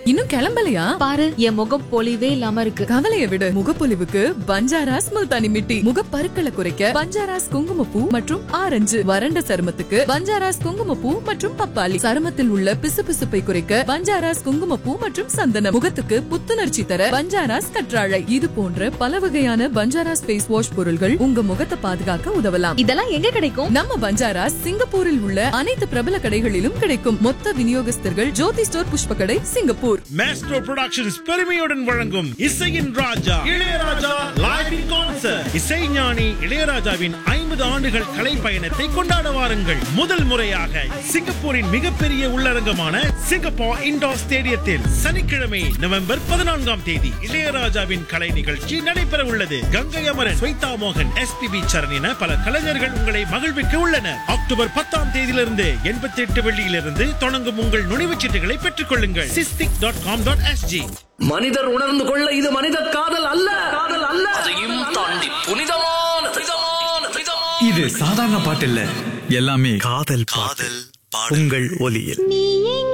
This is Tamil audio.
இன்னும் கிளம்பலையா பாரு என் முகம் பொலிவே இல்லாம இருக்கு கவலைய விடு முகப்பொலிவுக்கு பஞ்சாராஸ் முல்தானி மிட்டி முகப்பருக்களை குறைக்க பஞ்சாராஸ் குங்குமப்பூ மற்றும் ஆரஞ்சு வறண்ட சருமத்துக்கு பஞ்சாராஸ் குங்குமப்பூ மற்றும் பப்பாளி சருமத்தில் உள்ள பிசுபிசுப்பை குறைக்க பஞ்சாராஸ் குங்குமப்பூ மற்றும் சந்தனம் முகத்துக்கு புத்துணர்ச்சி தர பஞ்சாராஸ் கற்றாழை இது போன்ற பல வகையான பஞ்சாராஸ் ஃபேஸ் வாஷ் பொருள்கள் உங்க முகத்தை பாதுகாக்க உதவலாம் இதெல்லாம் எங்க கிடைக்கும் நம்ம பஞ்சாராஸ் சிங்கப்பூரில் உள்ள அனைத்து பிரபல கடைகளிலும் கிடைக்கும் மொத்த விநியோகஸ்தர்கள் ஜோதி ஸ்டோர் புஷ்ப கடை சிங்கப்பூர் மேஸ்ட்ரோ புரொடக்ஷன்ஸ் பெருமையுடன் வழங்கும் இசையின் ராஜா இளையராஜா லைவ் இன் கான்சர்ட் இசைஞானி இளையராஜாவின் ஐம்பது ஆண்டுகள் கலை பயணத்தை கொண்டாட வாருங்கள் முதல் முறையாக சிங்கப்பூரின் மிகப்பெரிய உள்ளரங்கமான சிங்கப்பூர் இண்டோர் ஸ்டேடியத்தில் சனிக்கிழமை நவம்பர் பதினான்காம் தேதி இளையராஜாவின் கலை நிகழ்ச்சி நடைபெற உள்ளது கங்கை அமரன் ஸ்வைதா மோகன் எஸ்பிபி சரண் என பல கலைஞர்கள் உங்களை மகிழ்விக்க உள்ளனர் அக்டோபர் பத்தாம் தேதியிலிருந்து எண்பத்தி எட்டு வெள்ளியிலிருந்து தொடங்கும் உங்கள் நுழைவுச் சீட்டுகளை பெற்றுக் கொள்ளுங்கள் SISTIC dot com dot SG மனிதர் உணர்ந்து கொள்ள இது மனித காதல் அல்ல காதல் அல்ல அதையும் தாண்டி புனிதமான புனிதமான புனிதமான இது சாதாரண பாட்டு இல்ல எல்லாமே காதல் காதல் உங்கள் ஒலியில்